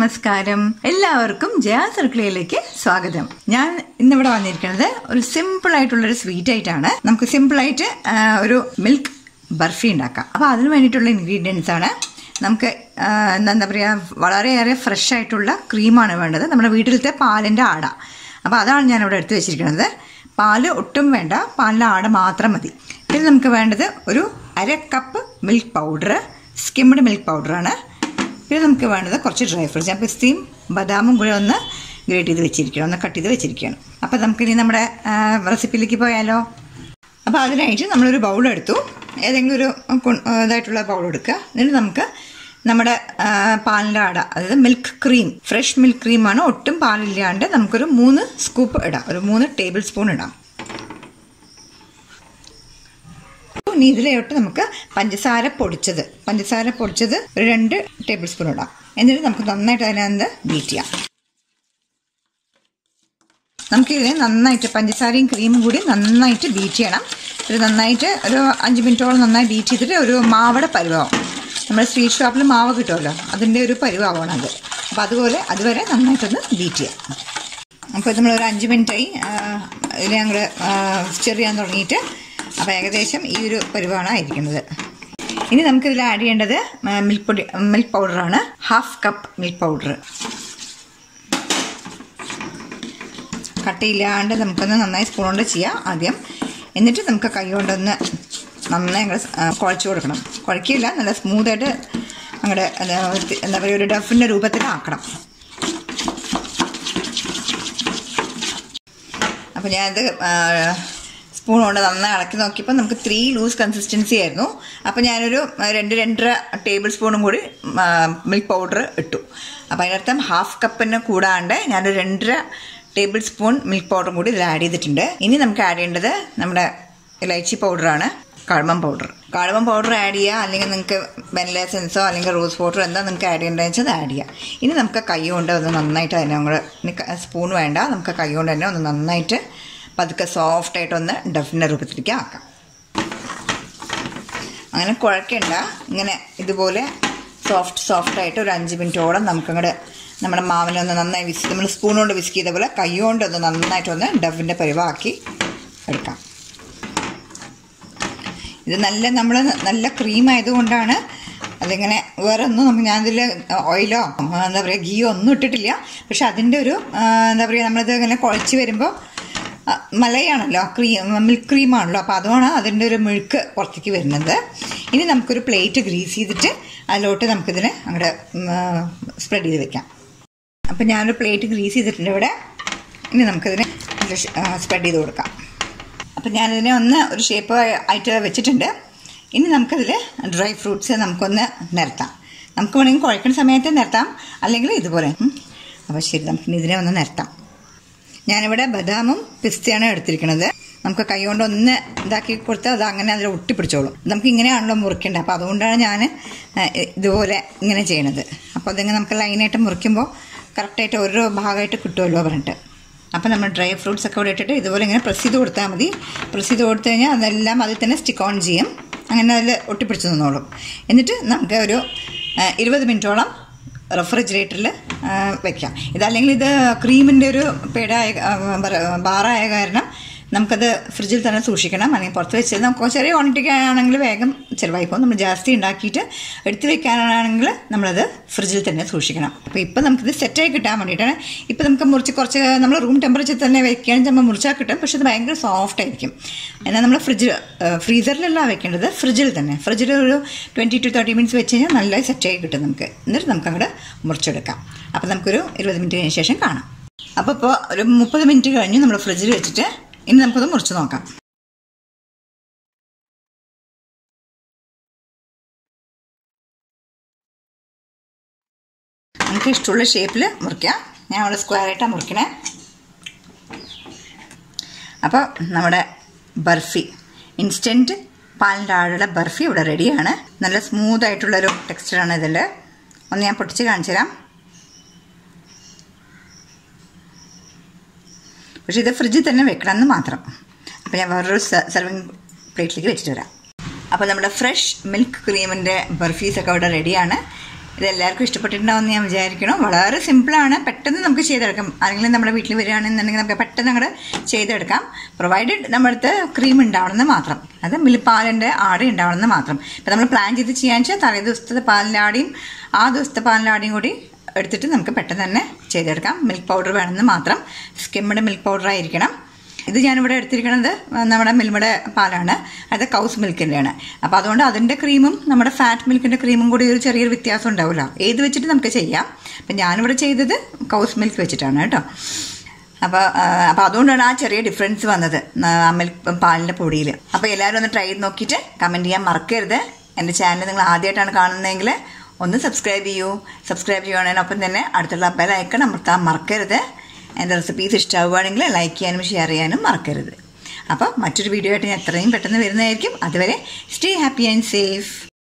നമസ്കാരം എല്ലാവർക്കും ജയ സർക്കിളിലേക്ക് സ്വാഗതം ഞാൻ ഇന്നിവിടെ വന്നിരിക്കുന്നത് ഒരു സിമ്പിൾ ആയിട്ടുള്ള ഒരു സ്വീറ്റ് ആയിട്ടാണ് നമുക്ക് സിമ്പിൾ ആയിട്ട് ആ, ഒരു മിൽക്ക് ബർഫി ഉണ്ടാക്കാം അപ്പൊ അതിന് വേണ്ടിയിട്ടുള്ള ഇൻഗ്രീഡിയൻസ് ആണ് നമുക്ക് ആ, എന്താ പറയുക വളരെയേറെ ഫ്രഷ് ആയിട്ടുള്ള ക്രീമാണ് വേണ്ടത് നമ്മുടെ വീട്ടിലത്തെ പാലിന്റെ ആട അപ്പൊ അതാണ് ഞാൻ ഇവിടെ എടുത്തു വെച്ചിരിക്കുന്നത് പാല് ഒട്ടും വേണ്ട പാലിന്റെ ആട മാത്രം മതി പിന്നെ നമുക്ക് വേണ്ടത് ഒരു അര cup milk powder skimmed milk പൗഡറാണ് പിന്നെ നമുക്ക് വേണ്ടത് കുറച്ച് ഡ്രൈ ഫ്രൂട്ട്സ് ഞാൻ പിസ്തയും ബദാമും കൂടെ ഒന്ന് ഗ്രേറ്റ് ചെയ്ത് വെച്ചിരിക്കണം ഒന്ന് കട്ട് ചെയ്ത് വെച്ചിരിക്കുകയാണ് അപ്പോൾ നമുക്കിനി നമ്മുടെ ആ, റെസിപ്പിയിലേക്ക് പോയാലോ അപ്പോൾ അതിനായിട്ട് നമ്മളൊരു ബൗൾ എടുത്തു ഏതെങ്കിലും ഒരു കൊ- ഇതായിട്ടുള്ള ബൗൾ എടുക്കുക എന്നിട്ട് നമുക്ക് നമ്മുടെ ആ, പാലിൻ്റെ അട അതായത് മിൽക്ക് ക്രീം ഫ്രഷ് മിൽക്ക് ക്രീമാണ് ഒട്ടും പാലില്ലാണ്ട് നമുക്കൊരു മൂന്ന് സ്കൂപ്പ് ഇടാം ഒരു മൂന്ന് ടേബിൾ സ്പൂൺ ഇടാം ഇനി ഇതിലോട്ട് നമുക്ക് പഞ്ചസാര പൊടിച്ചത് പഞ്ചസാര പൊടിച്ചത് ഒരു രണ്ട് ടേബിൾ സ്പൂൺ ഇടാം എന്നിട്ട് നമുക്ക് നന്നായിട്ട് അതിനകത്ത് ബീറ്റ് ചെയ്യാം നമുക്ക് ഇതിനെ നന്നായിട്ട് പഞ്ചസാരയും ക്രീമും കൂടി നന്നായിട്ട് ബീറ്റ് ചെയ്യണം ഇത് നന്നായിട്ട് ഒരു അഞ്ച് മിനിറ്റോളം നന്നായി ബീറ്റ് ചെയ്തിട്ട് ഒരു മാവടെ പരുവാവും നമ്മുടെ സ്വീറ്റ് ഷോപ്പിൽ മാവ് കിട്ടുമല്ലോ അതിൻ്റെ ഒരു പരുവാവണം അത് അപ്പോൾ അതുപോലെ അതുവരെ നന്നായിട്ടൊന്ന് ബീറ്റ് ചെയ്യാം അപ്പോൾ നമ്മൾ ഒരു അഞ്ച് മിനിറ്റായി ഇതിൽ ഞങ്ങൾ സ്റ്റെർ ചെയ്യാൻ തുടങ്ങിയിട്ട് അപ്പോൾ ഏകദേശം ഈ ഒരു പരുവാണ് ആയിരിക്കുന്നത് ഇനി നമുക്കിതിൽ ആഡ് ചെയ്യേണ്ടത് മിൽക്ക് പൊടി മിൽക്ക് പൗഡറാണ് ഹാഫ് കപ്പ് മിൽക്ക് പൗഡർ കട്ടയില്ലാണ്ട് നമുക്കൊന്ന് നന്നായി സ്പൂൺ കൊണ്ട് ചെയ്യാം ആദ്യം എന്നിട്ട് നമുക്ക് കൈ കൊണ്ടൊന്ന് നന്നായി അങ്ങോട്ട് കുഴച്ച് കൊടുക്കണം കുഴക്കില്ല നല്ല സ്മൂത്തായിട്ട് അങ്ങോട്ട് എന്താ പറയുക ഒരു ഡഫിൻ്റെ രൂപത്തിലാക്കണം അപ്പോൾ ഞാനത് സ്പൂൺ കൊണ്ട് നന്നായി ഇളക്കി നോക്കിയപ്പോൾ നമുക്ക് ത്രീ ലൂസ് കൺസിസ്റ്റൻസി ആയിരുന്നു അപ്പോൾ ഞാനൊരു ആ, രണ്ട് രണ്ടര ടേബിൾ സ്പൂണും കൂടി മിൽക്ക് പൗഡർ ഇട്ടു അപ്പോൾ അതിനർത്ഥം ഹാഫ് കപ്പിന് കൂടാണ്ട് ഞാനൊരു രണ്ടര ടേബിൾ സ്പൂൺ മിൽക്ക് പൗഡറും കൂടി ഇതിൽ ആഡ് ചെയ്തിട്ടുണ്ട് ഇനി നമുക്ക് ആഡ് ചെയ്യേണ്ടത് നമ്മുടെ ഇലൈച്ചി പൗഡറാണ് കാഴ്മം പൗഡർ കാഴ്മം പൗഡർ ആഡ് ചെയ്യുക അല്ലെങ്കിൽ നിങ്ങൾക്ക് വെനില എസൻസോ അല്ലെങ്കിൽ റോസ് വാട്ടറോ എന്താ നിങ്ങൾക്ക് ആഡ് ചെയ്യേണ്ടതെന്ന് വെച്ചാൽ അത് ആഡ് ചെയ്യുക ഇനി നമുക്ക് കൈ കൊണ്ട് ഒന്ന് നന്നായിട്ട് അതിനെ കൂടെ സ്പൂൺ വേണ്ട നമുക്ക് കൈ കൊണ്ട് തന്നെ ഒന്ന് നന്നായിട്ട് പതുക്കെ സോഫ്റ്റായിട്ട് ഒന്ന് ഡഫിൻ്റെ രൂപത്തിലേക്ക് ആക്കാം അങ്ങനെ കുഴക്കണ്ട ഇങ്ങനെ ഇതുപോലെ സോഫ്റ്റ് സോഫ്റ്റായിട്ട് ഒരു അഞ്ച് മിനിറ്റോളം നമുക്കങ്ങോട്ട് നമ്മുടെ മാവിനെ ഒന്ന് നന്നായി വിസ് നമ്മൾ സ്പൂൺ കൊണ്ട് വിസ്ക് ചെയ്ത പോലെ കൈ കൊണ്ട് ഒന്ന് നന്നായിട്ടൊന്ന് ഡഫിൻ്റെ പരിവാക്കി എടുക്കാം ഇത് നല്ല നമ്മൾ നല്ല ക്രീം ആയതുകൊണ്ടാണ് അതിങ്ങനെ വേറെ ഒന്നും നമുക്ക് ഞാനിതിൽ ഓയിലോ എന്താ പറയുക ഗീയോ ഒന്നും ഇട്ടിട്ടില്ല പക്ഷെ അതിൻ്റെ ഒരു ആ, എന്താ പറയുക നമ്മളിത് ഇങ്ങനെ കുഴച്ച് വരുമ്പോൾ ആ, മലയാണല്ലോ ക്രീം മിൽക്ക് ക്രീമാണല്ലോ അപ്പോൾ അതുമാണ് അതിൻ്റെ ഒരു മിഴുക്ക് പുറത്തേക്ക് വരുന്നത് ഇനി നമുക്കൊരു പ്ലേറ്റ് ഗ്രീസ് ചെയ്തിട്ട് അതിലോട്ട് നമുക്കിതിനെ അങ്ങോട്ട് സ്പ്രെഡ് ചെയ്ത് വെക്കാം അപ്പം ഞാനൊരു പ്ലേറ്റ് ഗ്രീസ് ചെയ്തിട്ടുണ്ട് ഇവിടെ ഇനി നമുക്കിതിനെ സ്പ്രെഡ് ചെയ്ത് കൊടുക്കാം അപ്പം ഞാനിതിനെ ഒന്ന് ഒരു ഷേപ്പ് ആയിട്ട് വെച്ചിട്ടുണ്ട് ഇനി നമുക്കതിൽ ഡ്രൈ ഫ്രൂട്ട്സ് നമുക്കൊന്ന് നിരത്താം നമുക്ക് വേണമെങ്കിൽ കുഴക്കുന്ന സമയത്ത് നിരത്താം അല്ലെങ്കിൽ ഇതുപോലെ ഉം. അപ്പോൾ ശരി നമുക്ക് ഇതിനെ ഒന്ന് നിരത്താം ഞാനിവിടെ ബദാമും പിസ്തയാണ് എടുത്തിരിക്കുന്നത് നമുക്ക് കൈ കൊണ്ട് ഒന്ന് ഇതാക്കി കൊടുത്താൽ അത് അങ്ങനെ അതിൽ ഒട്ടിപ്പിടിച്ചോളും നമുക്ക് ഇങ്ങനെയാണല്ലോ മുറിക്കേണ്ടത് അപ്പോൾ അതുകൊണ്ടാണ് ഞാൻ ഇതുപോലെ ഇങ്ങനെ ചെയ്യണത് അപ്പോൾ അതിങ്ങനെ നമുക്ക് ലൈനായിട്ട് മുറിക്കുമ്പോൾ കറക്റ്റായിട്ട് ഓരോ ഭാഗമായിട്ട് കിട്ടുമല്ലോ പറഞ്ഞിട്ട് അപ്പോൾ നമ്മൾ ഡ്രൈ ഫ്രൂട്ട്സ് ഒക്കെ ഇവിടെ ഇട്ടിട്ട് ഇതുപോലെ ഇങ്ങനെ പ്രസ് ചെയ്ത് കൊടുത്താൽ മതി പ്രസ് ചെയ്ത് കൊടുത്തു കഴിഞ്ഞാൽ അതെല്ലാം അതിൽ തന്നെ സ്റ്റിക്ക് ഓൺ ചെയ്യും അങ്ങനെ അതിൽ ഒട്ടിപ്പിടിച്ച് നിന്നോളും എന്നിട്ട് നമുക്ക് ഒരു ആ, ഇരുപത് മിനിറ്റോളം റെഫ്രിജറേറ്ററിൽ വെക്കാം ഇതല്ലെങ്കിൽ ഇത് ക്രീമിൻ്റെ ഒരു പേടായ ആ, ബറ- ബാറായ കാരണം നമുക്കത് ഫ്രിഡ്ജിൽ തന്നെ സൂക്ഷിക്കണം അല്ലെങ്കിൽ പുറത്ത് വെച്ച് നമുക്ക് ചെറിയ ക്വാണ്ടിറ്റി ആണെങ്കിൽ വേഗം ചിലവായിപ്പോൾ നമ്മൾ ജാസ്തി ഉണ്ടാക്കിയിട്ട് എടുത്തു വെക്കാനാണെങ്കിൽ നമ്മളത് ഫ്രിഡ്ജിൽ തന്നെ സൂക്ഷിക്കണം അപ്പോൾ ഇപ്പം നമുക്കിത് സെറ്റായി കിട്ടാൻ വേണ്ടിയിട്ടാണ് ഇപ്പം നമുക്ക് മുറിച്ച് കുറച്ച് നമ്മൾ റൂം ടെമ്പറേച്ചർ തന്നെ വെക്കുകയാണെങ്കിൽ ചിലപ്പോൾ മുറിച്ചാൽ കിട്ടും പക്ഷെ ഇത് ഭയങ്കര സോഫ്റ്റ് ആയിരിക്കും എന്നാൽ നമ്മൾ ഫ്രിഡ്ജ് ഫ്രീസറിലല്ല വെക്കേണ്ടത് ഫ്രിഡ്ജിൽ തന്നെ ഫ്രിഡ്ജിൽ ഒരു ട്വൻറ്റി ടു തേർട്ടി മിനിറ്റ്സ് വെച്ച് കഴിഞ്ഞാൽ നല്ല സെറ്റായി കിട്ടും നമുക്ക് എന്നിട്ട് നമുക്ക് അങ്ങോട്ട് മുറിച്ചെടുക്കാം അപ്പോൾ നമുക്കൊരു ഇരുപത് മിനിറ്റിന് ശേഷം കാണാം അപ്പോൾ ഇപ്പോൾ ഒരു മുപ്പത് മിനിറ്റ് കഴിഞ്ഞ് നമ്മൾ ഫ്രിഡ്ജിൽ വെച്ചിട്ട് ഇനി നമുക്കത് മുറിച്ച് നോക്കാം നമുക്ക് ഇഷ്ടമുള്ള ഷേപ്പിൽ മുറിക്കാം ഞാൻ അവിടെ സ്ക്വയർ ആയിട്ടാണ് മുറിക്കണേ അപ്പോൾ നമ്മുടെ ബർഫി ഇൻസ്റ്റൻറ്റ് പാലിൻ്റെ ആഴുള്ള ബർഫി ഇവിടെ റെഡിയാണ് നല്ല സ്മൂത്ത് ആയിട്ടുള്ളൊരു ടെക്സ്ചറാണ് ഇതിൻ്റെ ഒന്ന് ഞാൻ പൊട്ടിച്ച് കാണിച്ചു തരാം പക്ഷേ ഇത് ഫ്രിഡ്ജിൽ തന്നെ വെക്കണം എന്ന് മാത്രം അപ്പോൾ ഞാൻ വേറൊരു സെർവിങ് പ്ലേറ്റിലേക്ക് വെച്ചിട്ട് വരാം അപ്പോൾ നമ്മുടെ ഫ്രഷ് മിൽക്ക് ക്രീമിൻ്റെ ബർഫീസ് ഒക്കെ ഇവിടെ റെഡിയാണ് ഇത് എല്ലാവർക്കും ഇഷ്ടപ്പെട്ടിട്ടുണ്ടാവുമെന്ന് ഞാൻ വിചാരിക്കണം വളരെ സിമ്പിളാണ് പെട്ടെന്ന് നമുക്ക് ചെയ്തെടുക്കാം ആരെങ്കിലും നമ്മുടെ വീട്ടിൽ വരികയാണെന്നുണ്ടെങ്കിൽ നമുക്ക് പെട്ടെന്ന് അങ്ങോട്ട് ചെയ്തെടുക്കാം പ്രൊവൈഡഡ് നമ്മുടെ അടുത്ത് ക്രീം ഉണ്ടാവണമെന്ന് മാത്രം അത് മിൽപ്പാലിൻ്റെ ആട ഉണ്ടാവണമെന്ന് മാത്രം ഇപ്പം നമ്മൾ പ്ലാൻ ചെയ്ത് ചെയ്യാന്ന് വെച്ചാൽ തലേ ദിവസത്തെ പാലിൻ്റെ ആടയും ആ ദിവസത്തെ പാലിൻ്റെ ആടയും കൂടി എടുത്തിട്ട് നമുക്ക് പെട്ടെന്ന് തന്നെ ചെയ്തെടുക്കാം മിൽക്ക് പൗഡർ വേണമെന്ന് മാത്രം സ്കിമ്മഡ് മിൽക്ക് പൗഡർ ആയിരിക്കണം ഇത് ഞാനിവിടെ എടുത്തിരിക്കുന്നത് നമ്മുടെ മിൽമയുടെ പാലാണ് അത് കൗസ് മിൽക്കിൻ്റെയാണ് അപ്പോൾ അതുകൊണ്ട് അതിൻ്റെ ക്രീമും നമ്മുടെ ഫാറ്റ് മിൽക്കിൻ്റെ ക്രീമും കൂടി ഒരു ചെറിയൊരു വ്യത്യാസം ഉണ്ടാവില്ല ഏത് വെച്ചിട്ട് നമുക്ക് ചെയ്യാം അപ്പം ഞാനിവിടെ ചെയ്തത് കൗസ് മിൽക്ക് വെച്ചിട്ടാണ് കേട്ടോ അപ്പോൾ അപ്പോൾ അതുകൊണ്ടാണ് ആ ചെറിയ ഡിഫറൻസ് വന്നത് ആ മിൽക്ക് പാലിൻ്റെ പൊടിയിൽ അപ്പോൾ എല്ലാവരും ഒന്ന് ട്രൈ ചെയ്ത് നോക്കിയിട്ട് കമൻറ്റ് ചെയ്യാൻ മറക്കരുത് എൻ്റെ ചാനൽ നിങ്ങൾ ആദ്യമായിട്ടാണ് കാണുന്നതെങ്കിൽ ഒന്ന് സബ്സ്ക്രൈബ് ചെയ്യൂ സബ്സ്ക്രൈബ് ചെയ്യുവാണതിനൊപ്പം തന്നെ അടുത്തുള്ള ബെൽ ഐക്കൺ അമർത്താൻ മറക്കരുത് എൻ്റെ റെസിപ്പീസ് ഇഷ്ടമാവുകയാണെങ്കിൽ ലൈക്ക് ചെയ്യാനും ഷെയർ ചെയ്യാനും മറക്കരുത് അപ്പോൾ മറ്റൊരു വീഡിയോ ആയിട്ട് ഞാൻ എത്രയും പെട്ടെന്ന് വരുന്നതായിരിക്കും അതുവരെ സ്റ്റേ ഹാപ്പി ആൻഡ് സേഫ്